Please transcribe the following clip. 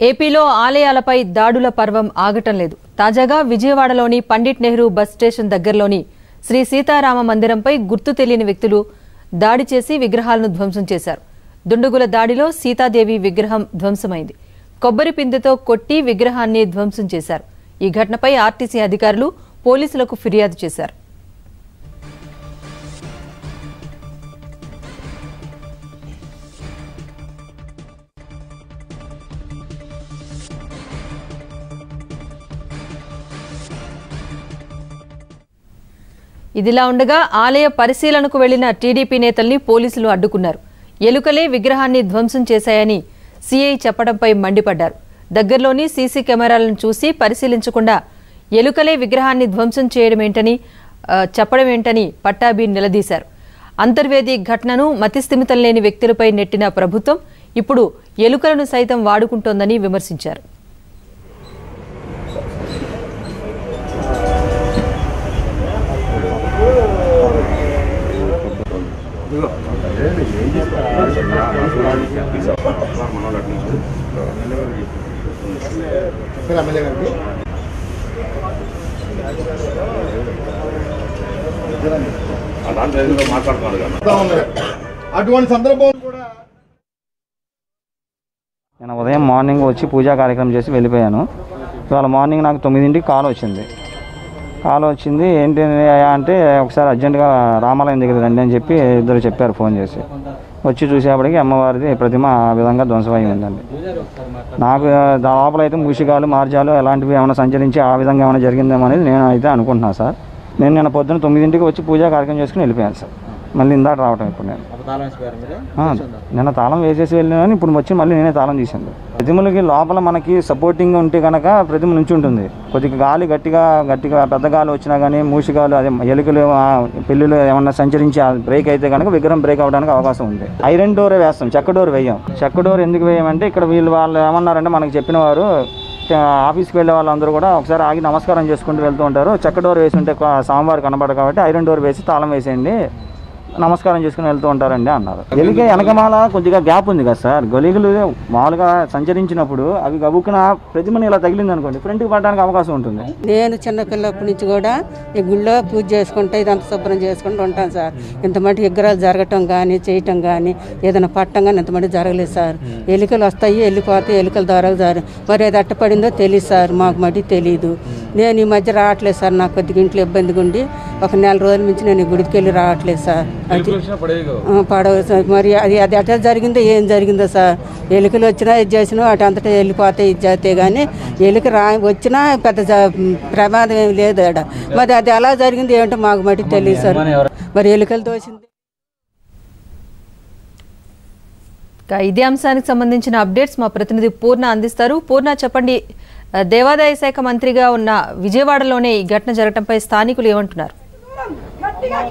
ఏపీలో ఆలయాలపై దాడుల పర్వం ఆగటం లేదు తాజాగా విజయవాడలోని పండిట్ నెహ్రూ బస్ స్టేషన్ దగ్గరలోని శ్రీ సీతారామ మందిరంపై గుర్తు తెలియని వ్యక్తులు దాడి చేసి విగ్రహాలను ధ్వంసం చేశారు దుండుగుల దాడిలో సీతాదేవి విగ్రహం ధ్వంసమైంది కొబ్బరి పిందెతో కొట్టి విగ్రహాన్ని ధ్వంసం చేశారు ఈ ఘటనపై ఆర్టీసీ అధికారులు పోలీసులకు ఫిర్యాదు చేశారు ఇదిలా ఉండగా ఆలయ పరిశీలనకు వెళ్లిన టీడీపీ నేతల్ని పోలీసులు అడ్డుకున్నారు ఎలుకలే విగ్రహాన్ని ధ్వంసం చేశాయని సీఐ చెప్పడంపై మండిపడ్డారు దగ్గరలోని సీసీ కెమెరాలను చూసి పరిశీలించకుండా ఎలుకలే విగ్రహాన్ని ధ్వంసం చేయడమేంటని ఆ, చెప్పడమేంటని పట్టాభి నిలదీశారు అంతర్వేది ఘటనను మతిస్థిమితం లేని వ్యక్తులపై నెట్టిన ప్రభుత్వం ఇప్పుడు ఎలుకలను సైతం వాడుకుంటోందని విమర్శించారు సార్ ఎమ్మెల్యే గారికి అలాంటి ఏదో మాట్లాడుతున్నారు కదా చెప్తా ఉన్నారు. అటువంటి సందర్భం కూడా నేను ఉదయం మార్నింగ్ వచ్చి పూజా కార్యక్రమం చేసి వెళ్ళిపోయాను ఇవాళ మార్నింగ్ నాకు తొమ్మిదింటికి కాల్ వచ్చింది కాల్ వచ్చింది ఏంటి అయ్యా అంటే ఒకసారి అర్జెంటుగా రామాలయం దగ్గర రండి అని చెప్పి ఇద్దరు చెప్పారు ఫోన్ చేసి వచ్చి చూసేప్పటికి అమ్మవారిది ప్రతిమ ఆ విధంగా ధ్వంసమై ఉందండి నాకు దా లోపల అయితే మూషికాలు మార్జాలు అలాంటివి ఏమైనా సంచరించి ఆ విధంగా ఏమైనా జరిగిందేమో అనేది నేను అయితే అనుకుంటున్నాను సార్ నేను నిన్న పొద్దున్న తొమ్మిదింటికి వచ్చి పూజా కార్యక్రమం చేసుకుని వెళ్ళిపోయాను సార్ మళ్ళీ ఇందాక రావటం ఇప్పుడు నేను ఆ, నిన్న తాళం వేసేసి వెళ్ళినాను ఇప్పుడు వచ్చి మళ్ళీ నేనే తాళం తీసాను ప్రతిమలకి లోపల మనకి సపోర్టింగ్ ఉంటే కనుక ప్రతిమ నుంచి ఉంటుంది కొద్దిగా గాలి గట్టిగా గట్టిగా పెద్ద గాలి వచ్చినా కానీ మూషికాలు అదే ఎలుకలు ఆ, పిల్లులు ఏమన్నా సంచరించి బ్రేక్ అయితే కనుక విగ్రహం బ్రేక్ అవడానికి అవకాశం ఉంది ఐరన్ డోర్ వేస్తాం చెక్క డోర్ వేయం చెక్క డోర్ ఎందుకు వేయమంటే ఇక్కడ వీళ్ళు వాళ్ళు ఏమన్నారంటే మనకి చెప్పిన వారు ఆ, ఆఫీస్కి వెళ్ళే వాళ్ళందరూ కూడా ఒకసారి ఆగి నమస్కారం చేసుకుంటూ వెళ్తూ ఉంటారు చెక్క డోర్ వేసి ఉంటే స్వామివారు కనబడదు కాబట్టి ఐరన్ డోర్ వేసి తాళం వేసేయండి నమస్కారం చేసుకుని వెళ్తూ ఉంటారండి అన్నారు ఎలిక వెనకమాల కొద్దిగా గ్యాప్ ఉంది కదా సార్ గొలిగలు మామూలుగా సంచరించినప్పుడు అవి గబుక్కున ప్రతిమని ఇలా తగిలింది అనుకోండి ఫ్రంట్కి పడడానికి అవకాశం ఉంటుంది నేను చిన్నపిల్లప్పటి నుంచి కూడా ఈ గుళ్ళో పూజ చేసుకుంటా ఇదంతా శుభ్రం చేసుకుంటూ ఉంటాను సార్ ఇంత మటుకు విగ్రహాలు జరగటం కానీ చేయటం కానీ ఏదైనా పట్టం కానీ ఇంత మటుకు జరగలేదు సార్ ఎలుకలు వస్తాయి వెళ్ళిపోతాయి ఎలుకల ద్వారా జారి మరి అది అట్ట పడిందో తెలియదు సార్ మాకు మటుకు తెలియదు నేను ఈ మధ్య రావట్లేదు సార్ నాకు కొద్దిగా ఇంట్లో ఇబ్బందిగా ఉండి ఒక నెల రోజుల నుంచి నేను ఈ గుడికి వెళ్ళి రావట్లేదు సార్ అది ఆ, పడవ సార్ మరి అది అది ఎట్లా జరిగిందో ఏం జరిగిందో సార్ ఎలుకలు వచ్చినా ఇది చేసినా అటు అంతటా వెళ్ళిపోతాయి ఇది చేస్తే కానీ ఎలుక రా వచ్చినా పెద్ద జ- ప్రమాదం ఏమి లేదు ఆడ మరి అది ఎలా జరిగింది ఏంటో మాకు మటుకు తెలియదు సార్ మరి ఎలుకలు తోసింది ఇక ఇదే అంశానికి సంబంధించిన అప్డేట్స్ మా ప్రతినిధి పూర్ణ అందిస్తారు పూర్ణ చెప్పండి ఆ, దేవాదాయ శాఖ మంత్రిగా ఉన్న విజయవాడలోనే ఈ ఘటన జరగడంపై స్థానికులు ఏమంటున్నారు